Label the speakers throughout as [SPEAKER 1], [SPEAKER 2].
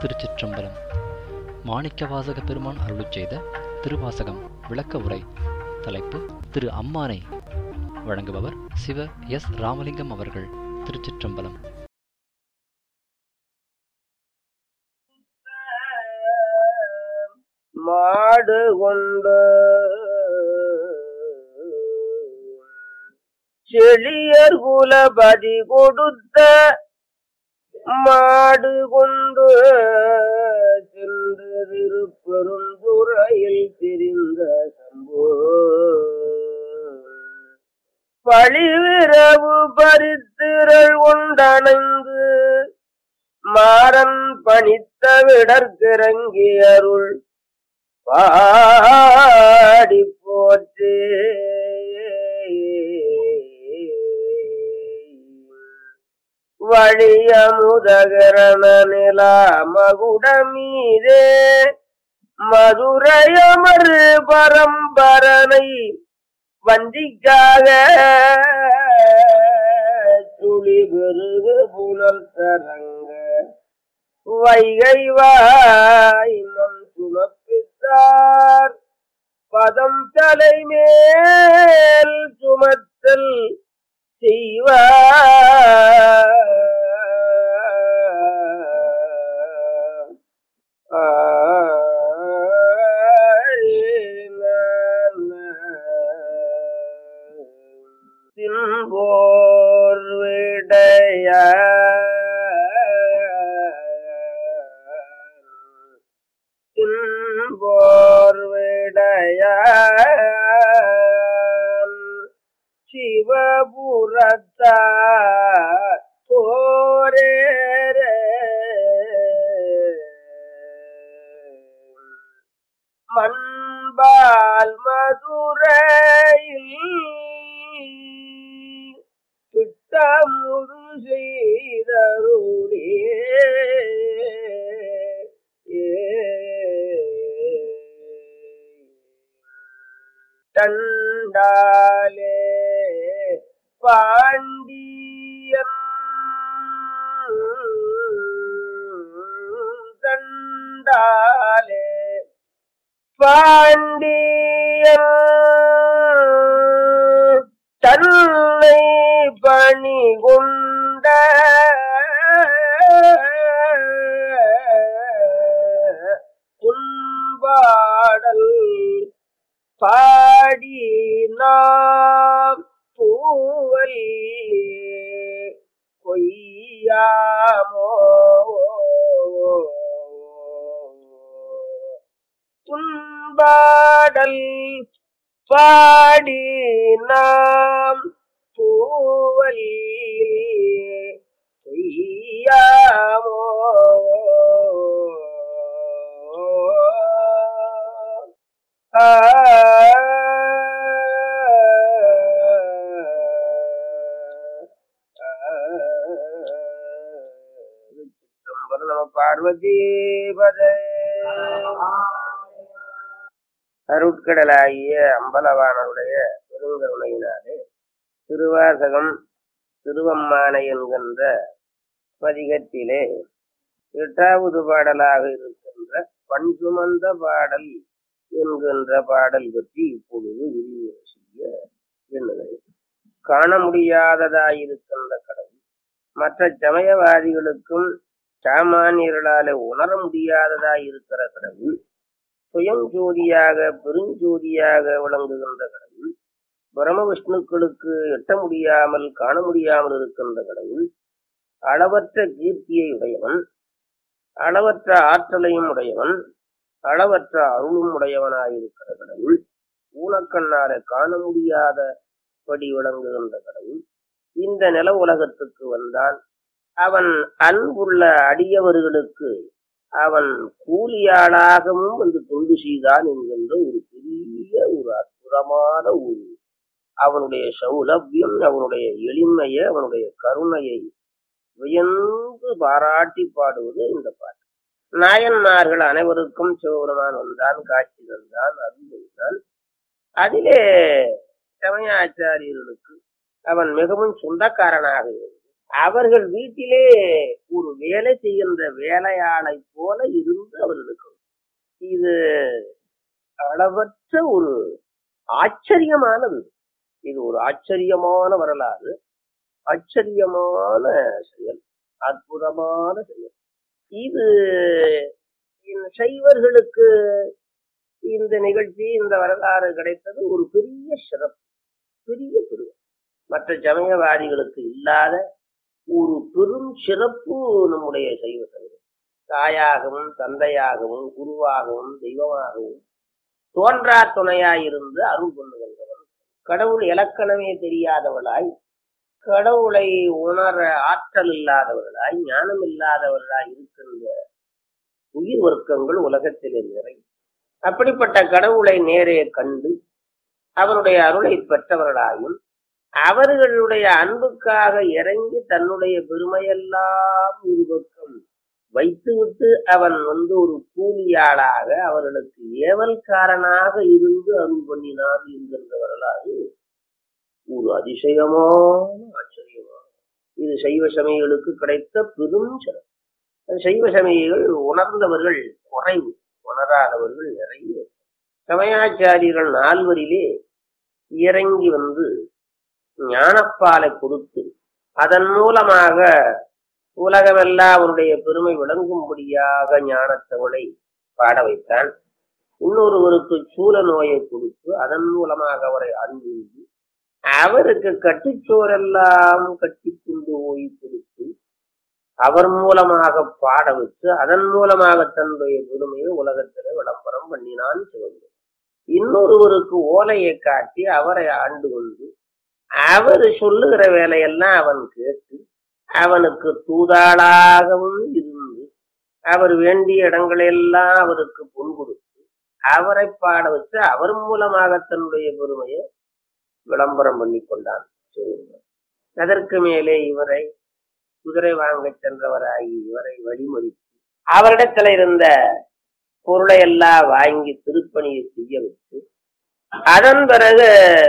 [SPEAKER 1] திருச்சிற்றம்பலம் மாணிக்கவாசக பெருமான் அருளுச் செய்த திருவாசகம் விளக்க உரை தலைப்பு திரு அம்மானை வழங்குபவர் சிவ எஸ் ராமலிங்கம் அவர்கள் திருச்சிற்றம்பலம்
[SPEAKER 2] மாடு கொண்டு செழியர் குலபதி கொடுத்த மாடு கொண்டு சென்று திருப்பெருந்துறையில் திரிந்த சம்போ பழிவிரவு பரித்திரள் கொண்டணைந்து மாறன் பணித்த விடற்கிறங்கி அருள் பாடி போற்றே வழியமுதகரண நிலா மகுடமீதே மதுரையமர் பரம்பரனை வந்திக்காக துளி பெருகு புனல் தரங்க வைகை வாய்மம் சுமப்பித்தார் பதம் தலைமேல் சுமத்தல் செய்வார் தின்போர் விடைய தின்போர் விடைய சிவபுரத்தார் போரே மண்பால் மதுரையில் திட்டமுரு செய்தருளே தண்டாலே பாண்டியன் தண்டாலே பாண்டியன் தன்னை பணி கொண்ட உன்பாடல் பாடி நாம் பூவல் கொய்யாமோ துன்பாடல் பாடி நாம் பூவல் கொய்யாமோ நம பார்வதி பதே அருட்கடலாகிய அம்பலவானருடைய பெருங்கருணையினாலே திருவாசகம் திருவம்மானை என்கின்ற பதிகத்திலே எட்டாவது பாடலாக இருக்கின்ற பண்சுமந்த பாடல் என்கின்ற பாடல் பற்றி இப்பொழுது விரிவுரை செய்ய எண்ணுகிறேன் காண முடியாததாயிருக்கின்ற கடவுள் மற்ற சமயவாதிகளுக்கும் சாமானியர்களால உணர முடியாததாயிருக்கிற கடவுள் சுயஞ்சோதியாக பெருஞ்சோதியாக விளங்குகின்ற கடவுள் பிரம விஷ்ணுக்களுக்கு எட்ட முடியாமல் காண முடியாமல் இருக்கின்ற கடவுள் அளவற்ற கீர்த்தியை உடையவன் அளவற்ற ஆற்றலையும் உடையவன் அளவற்ற அருளும் உடையவனாயிருக்கிற கடவுள் ஊனக்கண்ணார காண முடியாதபடி விளங்குகின்ற கடவுள் இந்த நில உலகத்துக்கு வந்தான் அவன் அன்புள்ள அடியவர்களுக்கு அவன் கூலியாளாகவும் வந்து தொண்டு செய்தான் என்கின்ற ஒரு பெரிய ஒரு அற்புதமான ஒரு அவனுடைய சௌலபியம் அவனுடைய எளிமையை அவனுடைய கருணையை வியந்து பாராட்டி பாடுவது இந்த பாட்டு நாயன்மார்கள் அனைவருக்கும் சிவபெருமான் வந்தான் காட்சி தந்தான் அருள் அதிலே சமயாச்சாரியர்களுக்கு அவன் மிகவும் சொந்தக்காரனாக இருந்தான் அவர்கள் வீட்டிலே ஒரு வேலை செய்கின்ற வேலையாளை போல இருந்து அவர்களுக்கு இது அளவற்ற ஒரு ஆச்சரியமானது இது ஒரு ஆச்சரியமான வரலாறு ஆச்சரியமான செயல் அற்புதமான செயல் இது இந்த சைவர்களுக்கு இந்த நிகழ்ச்சி இந்த வரலாறு கிடைத்தது ஒரு பெரிய சிறப்பு பெரிய பெருமை மற்ற சமயவாதிகளுக்கு இல்லாத ஒரு பெரும் சிறப்பு நம்முடைய சைவ சமயம் தாயாகவும் தந்தையாகவும் குருவாகவும் தெய்வமாகவும் தோன்றா துணையாயிருந்து அருள் பண்ணுகின்றவன் கடவுள் இலக்கணமே தெரியாதவளாய் கடவுளை உணர ஆற்றல் இல்லாதவர்களாய் ஞானம் இல்லாதவர்களாய் இருக்கின்ற உயிர் வர்க்கங்கள் உலகத்திலே நிறை அப்படிப்பட்ட கடவுளை நேரே கண்டு அவருடைய அருளை பெற்றவர்களாயும் அவர்களுடைய அன்புக்காக இறங்கி தன்னுடைய பெருமையெல்லாம் ஒரு பக்கம் வைத்துவிட்டு அவன் வந்து ஒரு கூலியாளாக அவர்களுக்கு ஏவல்காரனாக இருந்து அருள் பண்ணினான் என்கின்ற வரலாறு ஒரு அதிசயமான ஆச்சரியமான இது சைவ சமயங்களுக்கு கிடைத்த பெரும் சிறப்பு சைவ சமயிகள் உணர்ந்தவர்கள் குறைவு உணராதவர்கள் நிறைய சமயாச்சாரியர்கள் நால்வரிலே இறங்கி வந்து ஞானப்பாலை கொடுத்து அதன் மூலமாக உலகமெல்லாம் அவருடைய பெருமை விளங்கும்படியாக ஞானத்தவளை பாட வைத்தான் இன்னொருவருக்கு சூல நோயை கொடுத்து அதன் மூலமாக அவரை அன்புந்து அவருக்கு கட்டுச்சோரெல்லாம் கட்டி கொண்டு ஓய் கொடுத்து அவர் மூலமாக பாட வச்சு அதன் மூலமாக தன்னுடைய பெருமையை உலகத்துல விளம்பரம் பண்ணினான் சிவகுரு இன்னொருவருக்கு ஓலையை காட்டி அவரை ஆண்டு கொண்டு அவர் சொல்லுகிற வேலையெல்லாம் அவன் கேட்டு அவனுக்கு தூதாளாகவும் இருந்து அவர் வேண்டிய இடங்களெல்லாம் அவருக்கு பொன் கொடுத்து அவரை பாட வச்சு அவர் மூலமாக தன்னுடைய பெருமையை விளம்பரம் பண்ணி கொண்டான் சிவகுருவர் அதற்கு மேலே இவரை குதிரை வாங்க சென்றவராகி இவரை வழிமொழித்து அவரிடத்துல இருந்த பொருளை எல்லாம் வாங்கி திருப்பணியை செய்ய வச்சு அதன் பிறகு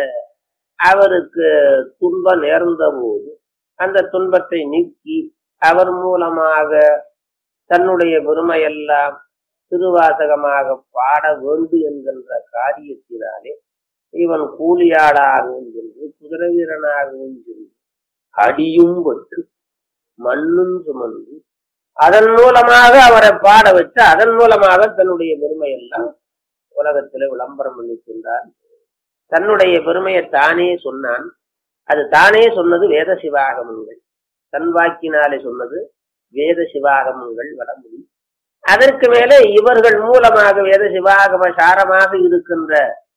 [SPEAKER 2] அவருக்கு துன்பம் நேர்ந்த போது அந்த துன்பத்தை நீக்கி அவர் மூலமாக தன்னுடைய பெருமையெல்லாம் திருவாசகமாக பாட வேண்டும் என்கின்ற காரியத்தினாலே இவன் கூலியாளாகவும் சென்று குதிரை வீரனாகவும் சென்று அடியும் பட்டு மண்ணும் சுமந்து அதன் மூலமாக அவரை பாட வச்சு அதன் மூலமாக தன்னுடைய பெருமையெல்லாம் உலகத்துல விளம்பரம் பண்ணி கொண்டார் தன்னுடைய பெருமையை தானே சொன்னான் அது தானே சொன்னது வேத சிவாகமங்கள் தன் வாக்கினாலே சொன்னது வேத சிவாகமங்கள் வடமொழி அதற்கு மேலே இவர்கள் மூலமாக வேத சிவாகம சாரமாக இருக்கின்ற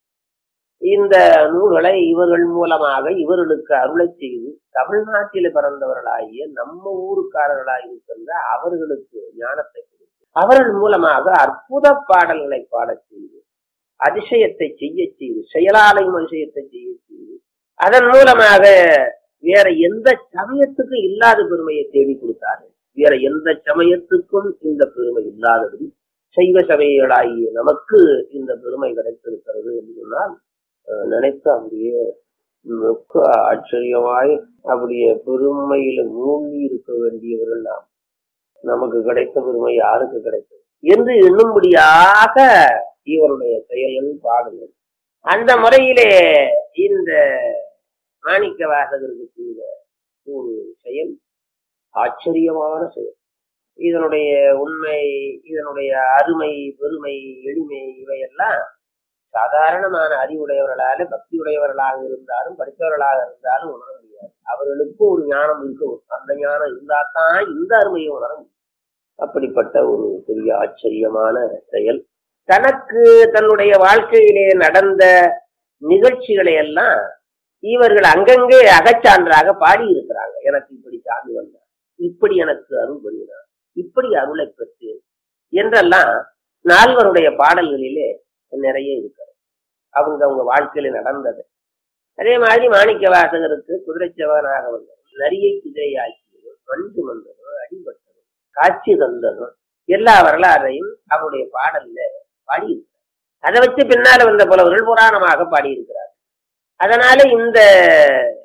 [SPEAKER 2] இந்த நூல்களை இவர்கள் மூலமாக இவர்களுக்கு அருளை செய்து தமிழ்நாட்டில் பிறந்தவர்களாகிய நம்ம ஊருக்காரர்களாக இருக்கின்ற அவர்களுக்கு ஞானத்தை கொடுத்து அவர்கள் மூலமாக அற்புத பாடல்களை பாடச் செய்து அதிசயத்தை செய்ய செய்து செயலாலையும் அதிசயத்தை செய்ய செய்து அதன் மூலமாக வேற எந்த சமயத்துக்கும் இல்லாத பெருமையை தேடி கொடுத்தார்கள் வேற எந்த சமயத்துக்கும் இந்த பெருமை இல்லாதபடி சைவ சமயங்களாகிய நமக்கு இந்த பெருமை கிடைத்திருக்கிறது என்று சொன்னால் நினைத்து அப்படியே மிக்க ஆச்சரியமாய் அப்படியே பெருமையில மூழ்கி இருக்க வேண்டியவர்கள் நாம் நமக்கு கிடைத்த பெருமை யாருக்கு கிடைத்தது என்று எண்ணும்படியாக இவருடைய செயல்கள் பாடுங்கள் அந்த முறையிலே இந்த மாணிக்க வாசகருக்கு செய்த ஒரு செயல் ஆச்சரியமான செயல் இதனுடைய உண்மை இதனுடைய அருமை பெருமை எளிமை இவையெல்லாம் சாதாரணமான அறிவுடையவர்களால பக்தி உடையவர்களாக இருந்தாலும் படித்தவர்களாக இருந்தாலும் உணர முடியாது அவர்களுக்கு ஒரு ஞானம் இருக்கும் அந்த ஞானம் இருந்தா தான் இந்த அருமையை உணர முடியும் அப்படிப்பட்ட ஒரு பெரிய ஆச்சரியமான செயல் தனக்கு தன்னுடைய வாழ்க்கையிலே நடந்த நிகழ்ச்சிகளை எல்லாம் இவர்கள் அங்கங்கே அகச்சான்றாக பாடி இருக்கிறாங்க எனக்கு இப்படி சாமி வந்தார் இப்படி எனக்கு அருள் பண்ணினார் இப்படி அருளை பெற்றேன் என்றெல்லாம் நால்வருடைய பாடல்களிலே நிறைய இருக்கிறது அவங்க அவங்க வாழ்க்கையில நடந்தது அதே மாதிரி மாணிக்க வாசகருக்கு குதிரை செவனாக வந்தவர் நரியை குதிரையாக்கியதும் மஞ்சு வந்ததும் அடிபட்டதும் காட்சி தந்ததும் எல்லா வரலாறையும் அவருடைய பாடல்ல பாடியிருக்கிறார் அதை வச்சு பின்னால வந்த புலவர்கள் புராணமாக பாடியிருக்கிறார் அதனால இந்த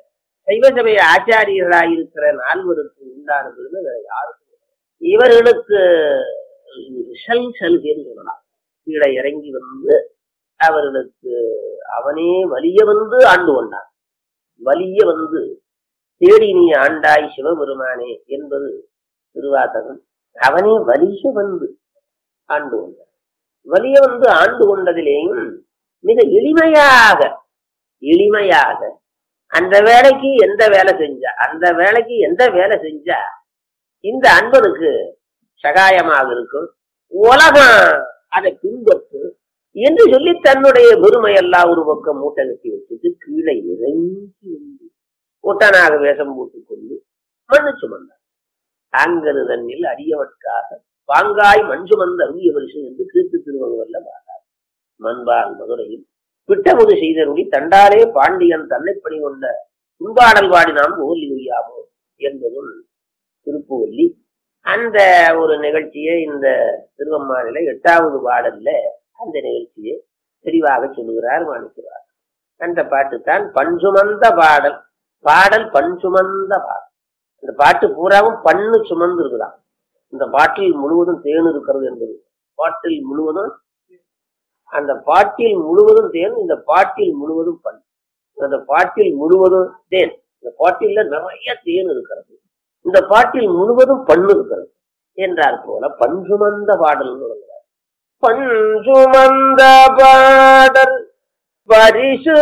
[SPEAKER 2] சைவ சமய ஆச்சாரியர்களாயிருக்கிற நால்வருக்கு உண்டானதுன்னு வேற யாருக்கும் இல்லை. இவர்களுக்கு சல் சலுகைன்னு சொல்லலாம் கீழே இறங்கி வந்து அவர்களுக்கு அவனே வலிய வந்து ஆண்டு கொண்டான் வலிய வந்து தேடி நீ ஆண்டாய் சிவபெருமானே என்பது திருவாசகம் அவனே வலிய வந்து ஆண்டு கொண்டான் வலிய வந்து ஆண்டு கொண்டதிலேயும் மிக எளிமையாக எளிமையாக அந்த வேலைக்கு எந்த வேலை செஞ்சா அந்த வேலைக்கு எந்த வேலை செஞ்சா இந்த அன்பனுக்கு சகாயமாக இருக்கும் உலகம் அதை பின்பற்றும் என்று சொல்லி தன்னுடைய பெருமையெல்லாம் ஒரு பக்கம் மூட்டை கட்டி வச்சுட்டு கீழே இறங்கி வந்து ஒட்டனாக வேஷம் போட்டுக் கொண்டு மண்ணு சுமந்தார் ஆங்கரு தன்னில் அரியவற்காக பாங்காய் மண் சுமந்த அருளிய வருஷம் என்று கீர்த்து திருவள்ளுவர்ல பாடார் மண்பால் மதுரையில் பிட்டமுது செய்தருளி தண்டாலே பாண்டியன் தன்னை பணி கொண்ட துன்பாடல் பாடி நாம் ஓலி ஒய்யாமோ என்பதும் திருப்புவல்லி அந்த ஒரு நிகழ்ச்சியை இந்த திருவம்மானில எட்டாவது பாடல்ல அந்த நிகழ்ச்சியை தெளிவாக சொல்லுகிறார் மாணிக்கிறார் அந்த பாட்டு தான் பஞ்சுமந்த பாடல் பாடல் பஞ்சுமந்த பாடல் இந்த பாட்டு பூராவும் பண்ணு சுமந்து இருக்குதான் இந்த பாட்டில் முழுவதும் தேன் இருக்கிறது என்பது பாட்டில் முழுவதும் அந்த பாட்டில் முழுவதும் தேன் இந்த பாட்டில் முழுவதும் பண் அந்த பாட்டில் முழுவதும் தேன் இந்த பாட்டில்ல நிறைய தேன் இருக்கிறது இந்த பாட்டில் முழுவதும் பண்ணு இருக்கிறது என்றார் போல பஞ்சுமந்த பாடல் சொல்லுகிறார் பஞ்சுமந்த பாடல் பரிசு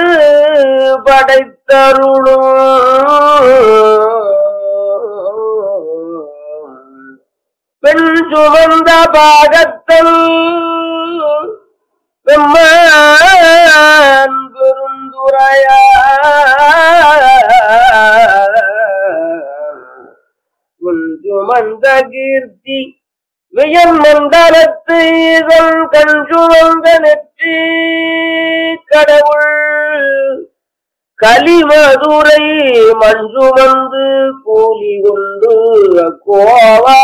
[SPEAKER 2] படைத்தருளும் பெண் சுமந்த பாகத்தல் பெம்மான் பெருந்துரையா உன் சுமந்த கீர்த்தி வியன் மண்டலத்து இதன் கண் சுமந்த நெற்றி கடவுள் கலிமதுரை மஞ்சுமந்து கூலி கொண்டு கோவா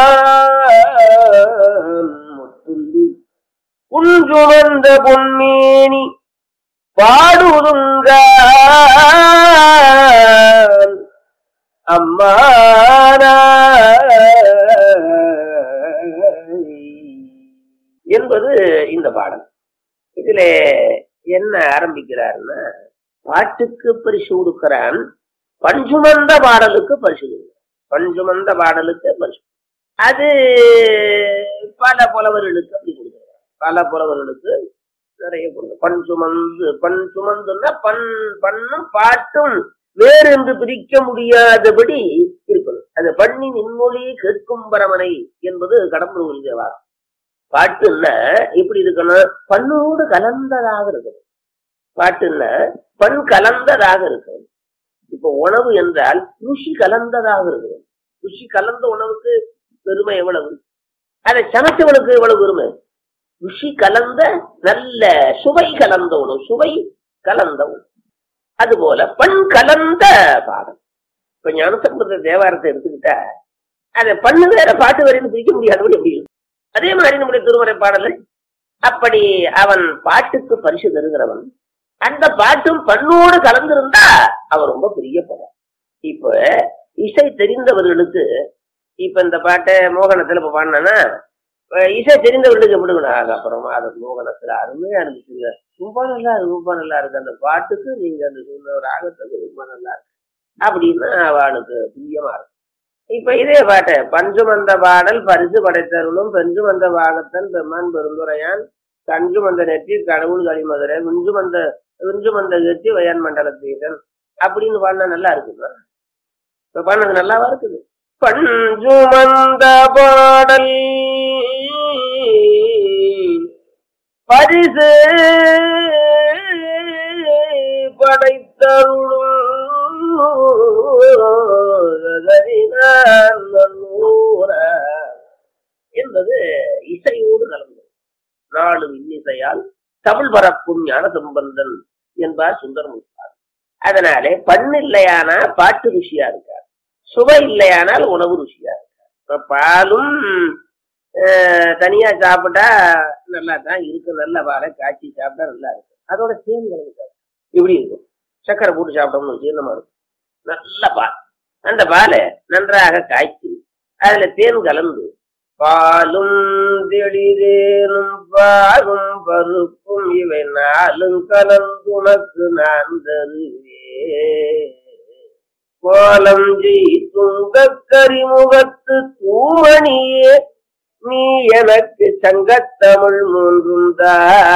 [SPEAKER 2] முத்துண்டு குஞ்சுமந்த பொன்மேனி பாடுதுங்க அம்மானா என்பது இந்த பாடல் இதுல என்ன ஆரம்பிக்கிறாருன்னா பாட்டுக்கு பரிசு கொடுக்கிறான் பஞ்சுமந்த பாடலுக்கு பரிசு கொடுக்கிறான். பஞ்சுமந்த பாடலுக்கு பரிசு அது பல புலவர்களுக்கு அப்படி கொடுக்கிறார் பல புலவர்களுக்கு நிறைய கொடுக்க பண் சுமந்து பண் சுமந்துன்னா பண் பண்ணும் பாட்டும் வேறு என்று பிரிக்க முடியாதபடி இருக்கணும் அது பண்ணி நின்மொழி கேட்கும் பரமனை என்பது கடம்பூர் தேவாரம் பாட்டுன்னா எப்படி இருக்கணும் பண்ணோடு கலந்ததாக இருக்கணும் பாட்டுன்னா பண் கலந்ததாக இருக்கணும் இப்போ உணவு என்றால் ருசி கலந்ததாக இருக்கணும் ருசி கலந்த உணவுக்கு பெருமை எவ்வளவு அதை சமைச்சவனுக்கு எவ்வளவு பெருமை ருசி கலந்த நல்ல சுவை கலந்த உணவு சுவை கலந்த உணவு அதுபோல பண் கலந்த பாடம் இப்ப ஞானசம்பந்த தேவாரத்தை எடுத்துக்கிட்டா அதை பண்ணு வேற பாட்டு வேறன்னு பிரிக்க முடியாதபடி எப்படி இருக்கும் அதே மாதிரி நம்முடைய திருமறை பாடல்கள் அப்படி அவன் பாட்டுக்கு பரிசு தருகிறவன் அந்த பாட்டும் பண்ணோடு கலந்திருந்தா அவன் ரொம்ப பிரியப்படும் இப்ப இசை தெரிந்தவர்களுக்கு இப்ப இந்த பாட்டை மோகனத்துல இப்ப பாடினா இசை தெரிந்தவர்களுக்கு எப்படி இருக்கணும்? அது அப்புறமா அது மோகனத்துல அருமையா இருந்துச்சுங்க ரொம்ப நல்லா இருக்கு ரொம்ப நல்லா இருக்கு அந்த பாட்டுக்கு நீங்க அந்த சொன்ன ராகத்துக்கு ரொம்ப நல்லா இருக்கு அப்படின்னு அவனுக்கு பிரியமா இருக்கும் இப்ப இதே பாட்டு பஞ்சுமந்த பாடல் பரிசு படைத்தருளும் பெஞ்சுமந்த பாகத்தன் பெம்மான் பெருந்துரையான் கஞ்சுமந்த நெற்றி கடவுள் களிமதுரை விஞ்சுமந்த விஞ்சுமந்த கெட்டி வயன் மண்டலத்தீரன் அப்படின்னு பாடினா நல்லா இருக்குமா இப்ப பாடினது நல்லாவா இருக்குது பஞ்சுமந்த பாடல் பரிசு படைத்தருளும் என்பது இசையோடு கலந்தது நாலு இன்னிசையால் தமிழ் பரப்பும் ஞான சம்பந்தன் என்பார் சுந்தரமுத்தார் அதனாலே பண்ணு இல்லையானா பாட்டு ருசியா இருக்கார் சுவை இல்லையானால் உணவு ருசியா இருக்கார் இப்ப பாலும் அஹ், தனியா சாப்பிட்டா நல்லா தான் இருக்கு நல்ல பாலை காய்ச்சி சாப்பிட்டா நல்லா இருக்கு அதோட தேன் கலந்து சாப்பிடும் இப்படி இருக்கும் சக்கரை போட்டு சாப்பிட்டோம்னு ஜீரணமா இருக்கும் நல்ல பால் அந்த பாலை நன்றாக காய்ச்சி அதுல தேன் கலந்து பாலும் தெளிதேனும் பாலும் பருப்பும் இவை நாளும் கலந்து உனக்கு நான் தருவேன் கோலம் ஜெய் துங்க கரிமுகத்து தூமணியே நீ எனக்கு சங்கத்தமிழ் மூன்றும் தா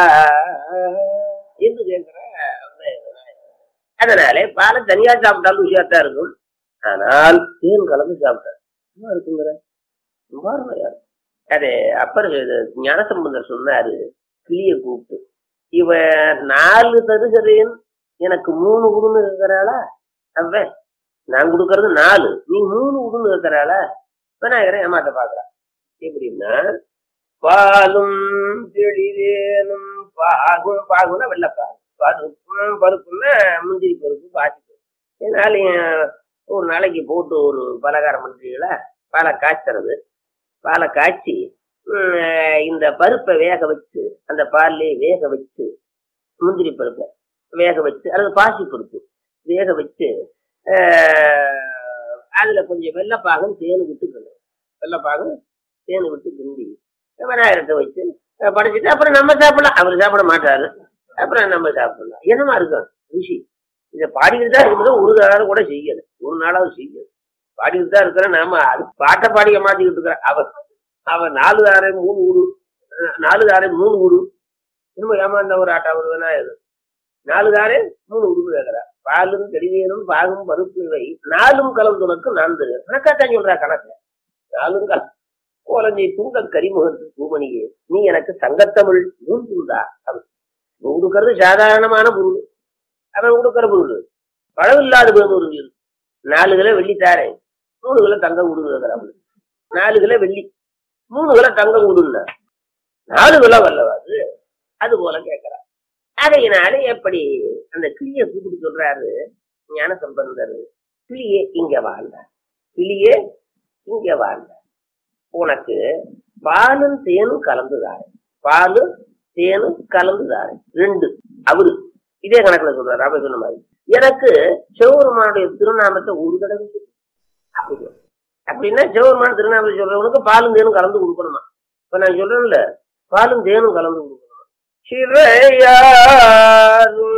[SPEAKER 2] என்று கேட்கிற அதனாலே பாலை தனியா சாப்பிட்டாலும் ருசியாத்தான் இருக்கும் ஆனால் தேன் கலந்து சாப்பிட்டா சும்மா இருக்குங்கிற ரொம்ப அருமையா இருக்கும். அது அப்பர் இது ஞானசம்பந்தர் சொன்னாரு கிளிய கூப்பிட்டு இவன் நாலு தருகிறேன் எனக்கு மூணு குடுன்னு இருக்கிறாளா அவன் நான் கொடுக்கறது நாலு நீ மூணு குடுன்னு இருக்கிறாளா விநாயகரை ஏமாத்த பாக்குறா எப்படின்னா பாலும் தெளிதேனும் பாகும் பாகுன்னா வெள்ளப்பாகு பருப்பும் பருப்புன்னா முந்திரி பருப்பு பாசி பருப்பு இதனால என் ஒரு நாளைக்கு போட்டு ஒரு பலகாரம் பண்றீங்களா பாலை காய்ச்சறது பாலை காய்ச்சி உம், இந்த பருப்பை வேக வச்சு அந்த பால்லே வேக வச்சு முந்திரி பருப்பை வேக வச்சு அல்லது பாசி பருப்பு வேக வச்சு ஆஹ், அதுல கொஞ்சம் வெள்ளைப்பாகம் தேன் விட்டு கிண்டும் வெள்ளைப்பாகம் தேன் விட்டு கிண்டி விநாயகரத்தை வச்சு அஹ், படைச்சிட்டு அப்புறம் நம்ம சாப்பிடலாம் அவர் சாப்பிட மாட்டாரு அப்புறம் நம்ம சாப்பிடலாம் என்னமா இருக்கும் ருசி இதை பாடிக்கிட்டு தான் இருக்கும்போது ஒரு நாளாவது கூட செய்யல ஒரு நாளாவது செய்யல பாடிக்கிட்டு தான் இருக்கிற நாம அது பாட்டை பாடிக்க மாட்டிக்கிட்டு இருக்கிற அவன் அவன் நாலு தாரை மூணு ஊடு அஹ், நாலு தாரை மூணு ஊடு இன்னும் ஏமாந்த ஒரு ஆட்டா ஒரு விநாயகர் நாலு தாரே மூணு உடுப்பு கேட்கிறா பாலும் தெளிவேனும் பாகும் பருப்பு இவை நாலும் கலந்துனக்கு நான் தருவேன் கணக்காத்தான் சொல்றா கணக்கு நாலும் கல கோலஞ்சை தூங்க கரிமுகத்து பூமணியே நீ எனக்கு சங்கத்தமிழ் நூல்துண்டா அவன் நீ கொடுக்கறது சாதாரணமான பொருள் அவன் கொடுக்கிற பொருள் பழமில்லாத பொருள் இருக்கு நாலு கிலோ வெள்ளி தாரேன் மூணு கிலோ தங்கம் கொடுக்குறான் நாலு கிலோ வெள்ளி மூணு கிலோ தங்கம் கொடுன்னா நாலு கிலோ வல்லவாது அது போல கேட்கிறார் அதையினால எப்படி அந்த கிளிய கூப்பிட்டு சொல்றாரு ஞான சம்பந்தர் கிளியே இங்க வாழ்ந்த கிளியே இங்க வாழ்ந்த உனக்கு பாலும் தேனும் கலந்துதாரு பாலும் தேனும் கலந்துதாரு ரெண்டு அவரு இதே கணக்குல சொல்றாரு ராம சொன்ன மாதிரி எனக்கு சிவபெருமானுடைய திருநாமத்தை ஒரு தடவை சொல்லு. அப்படி அப்படின்னா சிவபெருமான் திருநாமத்தை சொல்றவனுக்கு பாலும் தேனும் கலந்து கொடுக்கணுமா இப்ப நான் சொல்றேன்ல பாலும் தேனும் கலந்து கொடுக்கணுமா சிறையாரும்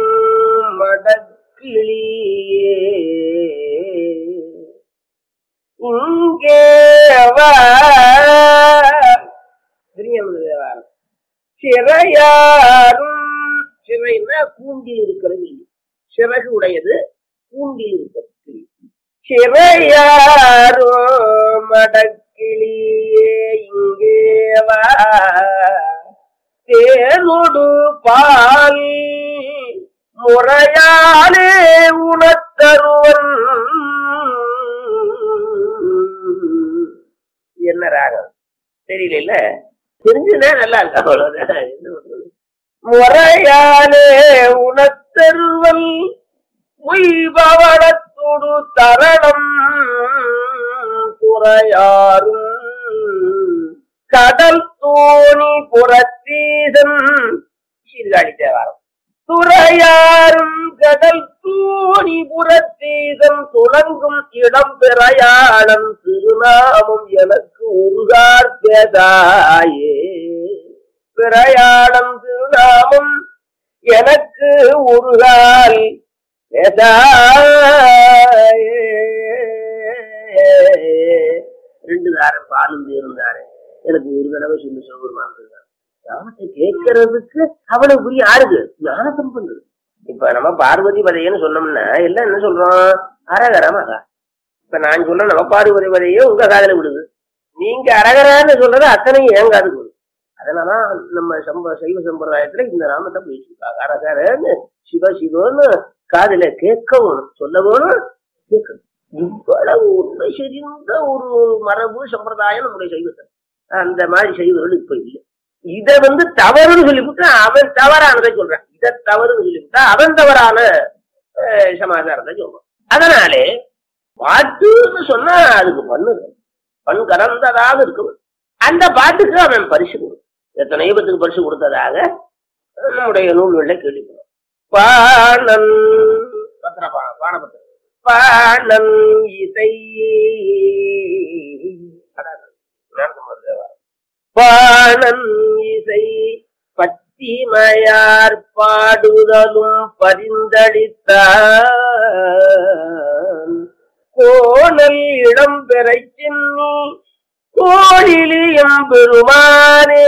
[SPEAKER 2] மடக்கிளியே இங்கே வா திருஞான தேவாரம் சிறையாரும் சிறைன்னா கூண்டில் இருக்கிறது சிறகு உடையது கூண்டில் இருக்கிறது கிளி. சிறையாரோ மடக்கிளியே இங்கே வா தேனொடு பால் முறையாலே உணத்தருவன் என்ன ராகம் தெரியல தெரிஞ்சுனா நல்லா இருக்கா அவ்வளவுதான் என்ன பண்றது? முறையாலே உணத்தருவல் உய்பவளத்துடு தரணம் குறையாரும் கடல் தோணி புறத்தீசன் சீர்காழி தேவாரம் துறையாரும் கடல் தூணி புறத்தீசன் துளங்கும் இடம் பிரயாணம் திருநாமம் எனக்கு உருகார் பேதாயே பிரயாணம் திருநாமம் எனக்கு உருகால் பேதாயே ரெண்டு தாரம் பாலும் இருந்தாரு எனக்கு ஒரு தடவை சொல்லி சிவபெருமான் இருந்தார் ராமத்தை கேட்கறதுக்கு அவ்வளவு புரிய ஆறுது ஞான சம்பந்தம் இப்ப நம்ம பார்வதி பதையன்னு சொன்னோம்னா எல்லாம் என்ன சொல்றோம் அரகரமாக இப்ப நான் சொல்றேன் நம்ம பார்வதி பதையே உங்க காதல விடுது நீங்க அரகரான்னு சொல்றது அத்தனையும் ஏன் காதுக்கு விடுது அதனாலதான் நம்ம சம்ப சைவ சம்பிரதாயத்துல இந்த நாமத்தை போயிட்டு இருக்காங்க அரகரன்னு சிவ சிவன்னு காதுல கேட்கவும் சொல்ல வேணும் கேட்கணும் இவ்வளவு உண்மை செறிந்த ஒரு மரபு சம்பிரதாயம் நம்முடைய சைவத்தில் அந்த மாதிரி செய்வர்கள் இப்ப இல்லை இத வந்து தவறுன்னு சொல்லிவிட்டு அவன் தவறானதை சொல்றான் இத தவறுன்னு சொல்லிவிட்டா அவன் தவறான அஹ், சமாச்சாரத்தை சொல்றான் அதனாலே பாட்டுன்னு சொன்னா அதுக்கு பண்ணுது பண் கலந்ததாக இருக்கும் அந்த பாட்டுக்கு அவன் பரிசு கொடு எத்தனை பேத்துக்கு பரிசு கொடுத்ததாக நம்முடைய நூல்களில் கேள்விப்படுறோம் பாணன் பத்திர பா- பானபத்திரம் பாணன் இசை அதான் ஞானசம்பந்த தேவாரம். பாணன் இசை பத்திமையார் பாடுதலும் பரிந்தளித்தான் கோணல் இடம் பெறச் சென்னி கோழிலியம் பெருமானே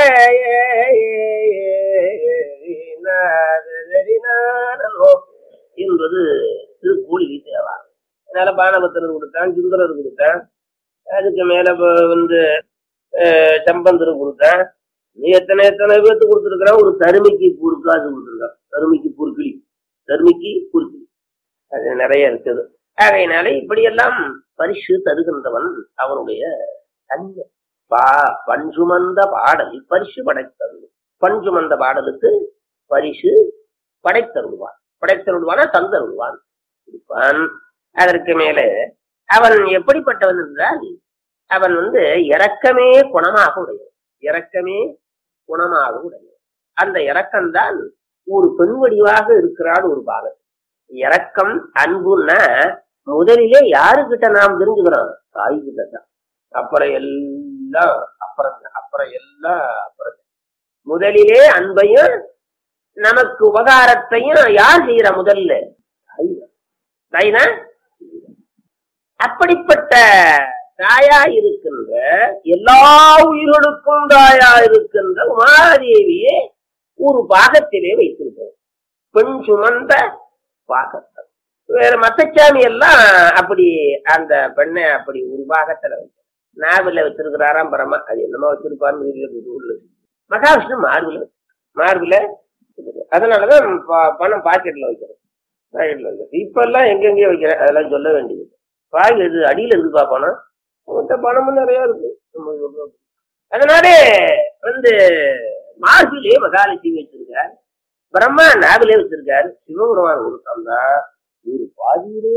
[SPEAKER 2] என்பது திருக்கூலி தேவா அதனால பானபத்திரர் கொடுத்தான் சுந்தரர் கொடுத்தான் அதுக்கு மேல ப- வந்து அஹ், சம்பந்தர் கொடுத்தான் நீ எத்தனை எத்தனை பேர்த்து கொடுத்துருக்கான் ஒரு தருமைக்கு பொறுக்காது கொடுத்துருக்கான் தருமைக்கு பொறுக்கிளி தருமைக்கு பொறுக்கிளி அது நிறைய இருக்குது ஆகையினால இப்படியெல்லாம் பரிசு தருகின்றவன் அவனுடைய தன்மை பா பஞ்சுமந்த பாடல் பரிசு படைத்தருள் பஞ்சுமந்த பாடலுக்கு பரிசு படைத்தருள்வான் படைத்தருள்வானா தந்தருள்வான் இருப்பான் அதற்கு மேலே அவன் எப்படிப்பட்டவன் என்றால் அவன் வந்து இரக்கமே குணமாக உடையவன் இரக்கமே குணமாக உடையவன் அந்த இரக்கம்தான் ஒரு பெண் வடிவாக இருக்கிறாள் ஒரு பாகம் இரக்கம் அன்புன்னா முதலிலே யாருக்கிட்ட நாம் தெரிஞ்சுக்கிறோம் தாய் கிட்ட தான் அப்புறம் எல்லாம் அப்புறம் தான். அப்புறம் எல்லாம் அப்புறம் தான். முதலிலே அன்பையும் நமக்கு உபகாரத்தையும் யார் செய்யற முதல்ல தாய் தான். தாய் தான் அப்படிப்பட்ட தாயா இருக்கின்ற எல்லா உயிர்களுக்கும் தாயா இருக்கின்ற உமாதேவியை ஒரு பாகத்திலே வைத்திருக்கிறோம் பெண் சுமந்த பாகத்தை வேற மத்தச்சாமி எல்லாம் அப்படி அந்த பெண்ணை அப்படி ஒரு பாகத்துல வைக்க நாவல வச்சிருக்கிறாராம் பரமா அது என்னமோ வச்சிருப்பாருன்னு தெரியல ஊர்ல மகாவிஷ்ணு மார்பில மார்பில அதனாலதான் ப- பணம் பாக்கெட்ல வைக்கிறோம் பாக்கெட்ல வைக்கிறோம் இப்ப எல்லாம் எங்கெங்கேயோ வைக்கிறேன் அதெல்லாம் சொல்ல வேண்டியது பாக்கெட் அடியில இருக்குப்பா பணம் அவன்கிட்ட பணமும் நிறைய இருக்கு நம்ம சொல்றோம். அதனாலே வந்து மார்பிலே மகாலட்சுமி வச்சிருக்கார் பிரம்மா நாவிலே வச்சிருக்காரு சிவபெருமான் ஒரு தந்தா ஒரு பாதியிலே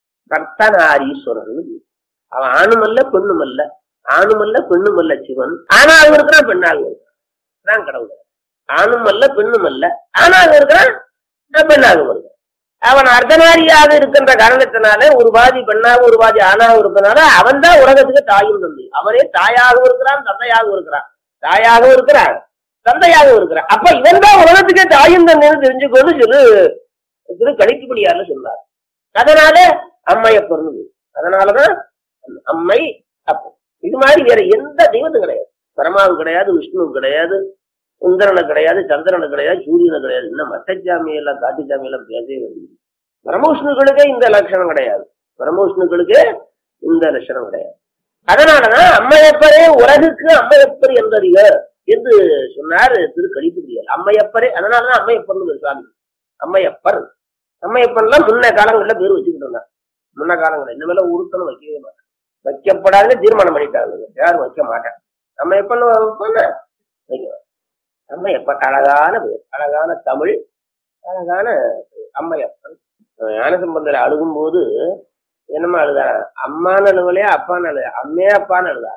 [SPEAKER 2] கர்த்தனாரீஸ்வரன் அவன் ஆணுமல்ல பெண்ணுமல்ல ஆணுமல்ல பெண்ணுமல்ல சிவன் ஆணாக இருக்கிறான் பெண்ணாக இருக்கிறான் தான் கடவுள் ஆணும் அல்ல பெண்ணும் அல்ல ஆணாக இருக்கிறான் பெண்ணாக இருக்கிறான் அவன் அர்த்தநாரியாக இருக்கின்ற காரணத்தினால ஒரு பாதி பெண்ணாக ஒரு பாதி ஆணாக இருப்பதனால அவன் தான் உலகத்துக்கு தாயும் தந்தை அவனே தாயாகவும் இருக்கிறான் தந்தையாகவும் இருக்கிறான் தாயாகவும் இருக்கிறான் தந்தையாகவும் இருக்கிறான் அப்ப இவன் தான் உலகத்துக்கே தாயும் தந்தைன்னு தெரிஞ்சுக்கொண்டு சொல்லு திரு கணிக்குப்படியார்னு சொன்னார் அதனால அம்மையப்பர்னு அதனாலதான் அம்மை அப்போ இது மாதிரி வேற எந்த தெய்வத்தும் கிடையாது பரமாவும் கிடையாது விஷ்ணுவும் கிடையாது சுந்தரனை கிடையாது சந்திரனை கிடையாது சூரியனை கிடையாது இன்னும் மற்ற சாமி எல்லாம் காட்டு சாமி எல்லாம் பேசவே வேண்டியது பரமவிஷ்ணுக்களுக்கே இந்த லட்சணம் கிடையாது பரமவிஷ்ணுக்களுக்கு இந்த லட்சணம் கிடையாது அதனாலதான் அம்மையப்பரே உலகுக்கு அம்மையப்பர் என்றறிக என்று சொன்னார் திரு கழிப்புடியார் அம்மையப்பரே அதனாலதான் அம்மையப்பர்னு ஒரு சுவாமி அம்மையப்பர் அம்மையப்பன்லாம் முன்ன காலங்கள்ல பேர் வச்சுக்கிட்டு இருந்தாங்க முன்ன காலங்கள்ல இனிமேல உருத்தணும் வைக்கவே மாட்டாங்க வைக்கப்படாதுன்னு தீர்மானம் பண்ணிட்டாங்க யாரும் வைக்க மாட்டாங்க அம்மையப்பன் வைப்பாங்க வைக்க அம்மையப்பன் அழகான பேர் அழகான தமிழ் அழகான பேர். அம்மையப்பன் ஞானசம்பந்தர் அழுகும்போது என்னமா அழுதார அம்மான்னு அழுவலையா அப்பான்னு அழுத அம்மே அப்பான்னு அழுதார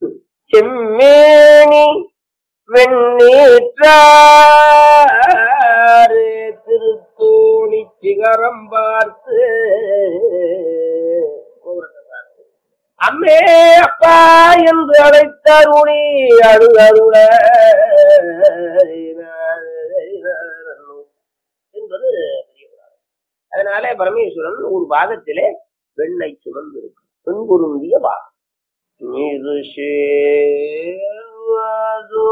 [SPEAKER 2] செம்மேனி வெண்ணீற்றாறு திருத்தோணி சிகரம் பார்த்து கோபுரத்தை பார்த்து, அம்மே அப்பா என்று அழைத்தார் உனி அழுதருள என்பது பெரிய புராணம். அதனால பரமேஸ்வரன் ஒரு பாகத்திலே வெண்ணை சுமந்து இருக்கு பெண் பொருந்திய பாகம் நீரு சேர்வதோ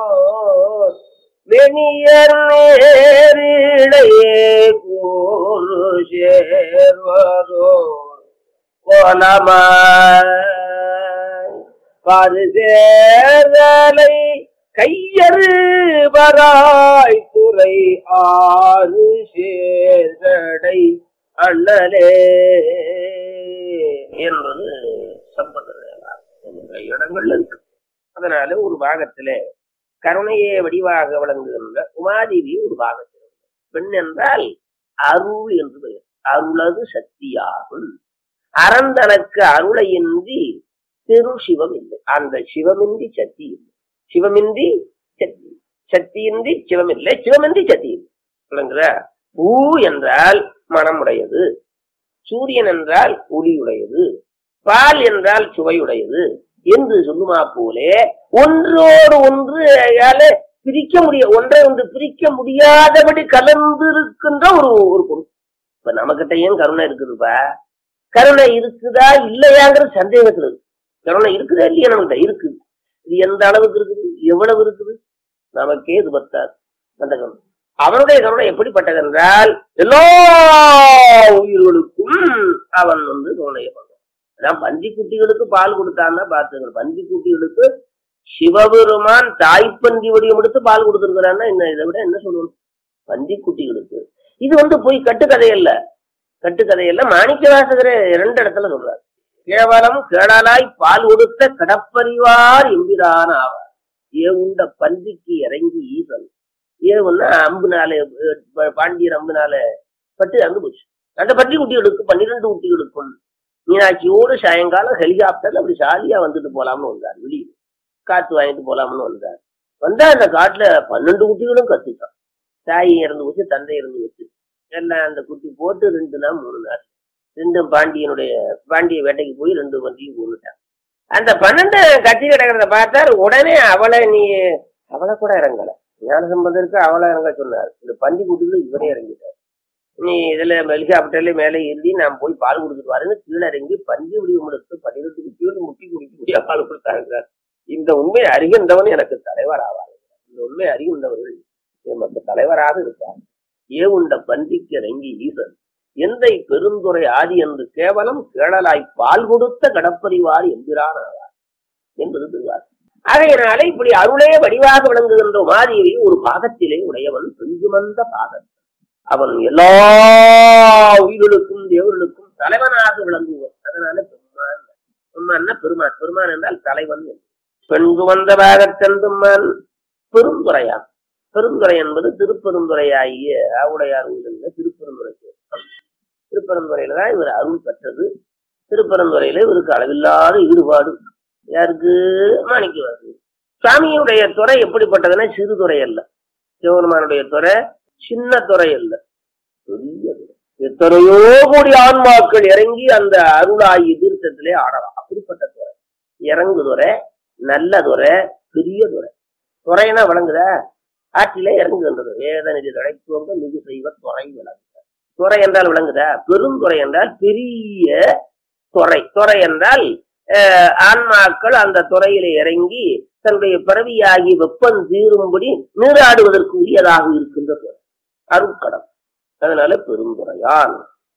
[SPEAKER 2] வெணியர் நேரிடையே கூறு சேர்வதோ கோலமாய் பாது சேர்தலை கையறு வராய் துறை ஆறு சேர்தடை அண்ணலே என்பது சம்பந்தர் என்ற இடங்கள்ல இருக்கு அதனால ஒரு பாகத்திலே கருணையே வடிவாக விளங்குகின்ற உமாதேவி ஒரு பாகத்தில் உண்டு. பெண் என்றால் அருள் என்று பெயர் அருளது சக்தியாகும் அறந்தனக்கு அருளையின்றி திரு சிவம் இல்லை அந்த சிவமின்றி சக்தி இல்லை சிவமின்றி சக்தி சக்தியின்றி சிவம் இல்லை சிவமின்றி சக்தி இல்லை விளங்குதா பூ என்றால் மனமுடையது சூரியன் என்றால் ஒளியுடையது பால் என்றால் சுவையுடையது என்று சொல்லுமா போலே ஒன்றோடு ஒன்று அயால பிரிக்க முடிய ஒன்றை ஒன்று பிரிக்க முடியாதபடி கலந்து இருக்கின்ற ஒரு ஒரு பொருள் இப்ப நம்மகிட்ட ஏன் கருணை இருக்குதுப்பா கருணை இருக்குதா இல்லையாங்கிற சந்தேகத்துல இருக்கு கருணை இருக்குதா இல்லையா நம்மகிட்ட இருக்குது இது எந்த அளவுக்கு இருக்குது எவ்வளவு இருக்குது நமக்கே இது பத்தாது அந்த கருணை அவனுடைய கருணை எப்படிப்பட்டது என்றால் எல்லா உயிர்களுக்கும் அவன் வந்து கருணையை பண்றான் அதான் பன்றி குட்டிகளுக்கு பால் கொடுத்தான்னா பாத்துங்க பன்றி குட்டிகளுக்கு சிவபெருமான் தாய்ப்பன்றி வடிவம் எடுத்து பால் கொடுத்திருக்கிறான்னா என்ன இதை விட என்ன சொல்லணும் பன்றி குட்டிகளுக்கு இது வந்து போய் கட்டுக்கதை அல்ல கட்டுக்கதை அல்ல மாணிக்க வாசகரே இரண்டு இடத்துல சொல்றாரு கேவலம் கேடலாய் பால் கொடுத்த கடப்பறிவார் எம்பிரான் ஆவார் ஏ உண்ட பன்றிக்கு இறங்கி ஈசன் ஏவுன்னா அம்புனால அஹ் பாண்டியர் அம்புனால பட்டு அங்கு போச்சு அந்த பன்றி குட்டிகளுக்கு பன்னிரெண்டு குட்டிகளுக்கும் மீனாட்சியோடு சாயங்காலம் ஹெலிகாப்டர்ல அப்படி ஜாலியா வந்துட்டு போலாம்னு வந்தார் வெளியே காத்து வாங்கிட்டு போலாம்னு வந்தார் வந்தா அந்த காட்டுல பன்னெண்டு குட்டிகளும் கத்துச்சான் தாய் இறந்து வச்சு தந்தை இறந்து வச்சு எல்லாம் அந்த குட்டி போட்டு ரெண்டு நாள் மூணு நாள் ரெண்டும் பாண்டியனுடைய பாண்டிய வேட்டைக்கு போய் ரெண்டு பன்றியும் கொண்டுட்டான் அந்த பன்னெண்டு கத்தி கிடக்கிறத பார்த்தார் உடனே அவளை நீ அவளை கூட இறங்கல ஞான சம்பந்தருக்கு அவளை இறங்க சொன்னார் இந்த பன்றி குட்டிகளும் இவரே இறங்கிட்டார் நீ இதுல ஹெலிகாப்டர்ல மேலே ஏறி நான் போய் பால் கொடுத்துட்டு வரேன்னு கீழே இறங்கி பஞ்சு வடிவம் எடுத்து பன்னிரெண்டு குட்டியோடு முட்டி குடிக்க முடியா பால் கொடுத்தாங்க இந்த உண்மை அறிகின்றவன் எனக்கு தலைவர் ஆவார் இந்த உண்மை அறிகின்றவர்கள் எமக்கு தலைவராக இருக்கார் ஏ உண்ட பன்றிக்கு இறங்கி ஈசன் எந்தை பெருந்துரை ஆதி என்று கேவலம் கேளலாய் பால் கொடுத்த கடப்பறிவார் என்கிறான் ஆவார் என்பது திருவார் ஆகையினாலே இப்படி அருளே வடிவாக விளங்குகின்ற மாதிரியை ஒரு பாகத்திலே உடையவன் பெஞ்சுமந்த பாகன் அவன் எல்லா உயிர்களுக்கும் தேவர்களுக்கும் தலைவனாக விளங்குவான் அதனால பெருமான் பெருமான்னா பெருமான் பெருமான் என்றால் தலைவன் என்று. பெண்கு வந்த பாகத்தென்பெம்மான் பெருந்துரையான் பெருந்துரை என்பது திருப்பெருந்துரையாகிய ஆவுடையார் உயிரிழந்த திருப்பெருந்துரை சேர்த்தம் திருப்பெருந்துறையில தான் இவர் அருள் பெற்றது திருப்பெருந்துறையில இவருக்கு அளவில்லாத ஈடுபாடு யாருக்கு மாணிக்கவாசு சாமியுடைய துறை எப்படிப்பட்டதுன்னா சிறு துறை அல்ல சிவபெருமானுடைய துறை சின்ன துறை அல்ல பெரிய துறை. எத்தனையோ கோடி ஆன்மாக்கள் இறங்கி அந்த அருளாகி தீர்த்தத்திலே ஆடலாம் அப்படிப்பட்ட துறை இறங்கு துறை நல்ல துறை பெரிய துறை துறைனா விளங்குதா ஆற்றிலே இறங்குகின்றது வேத நிதி தடைத்துவங்க மிகு செய்வ துறை விளங்குத துறை என்றால் விளங்குதா பெருந்துறை என்றால் பெரிய துறை துறை என்றால் அஹ், ஆன்மாக்கள் அந்த துறையிலே இறங்கி தன்னுடைய பிறவியாகி வெப்பம் தீரும்படி நீராடுவதற்கு உரியதாக இருக்கின்ற துறை அருட்கடம் அதனால பெருந்துறையான்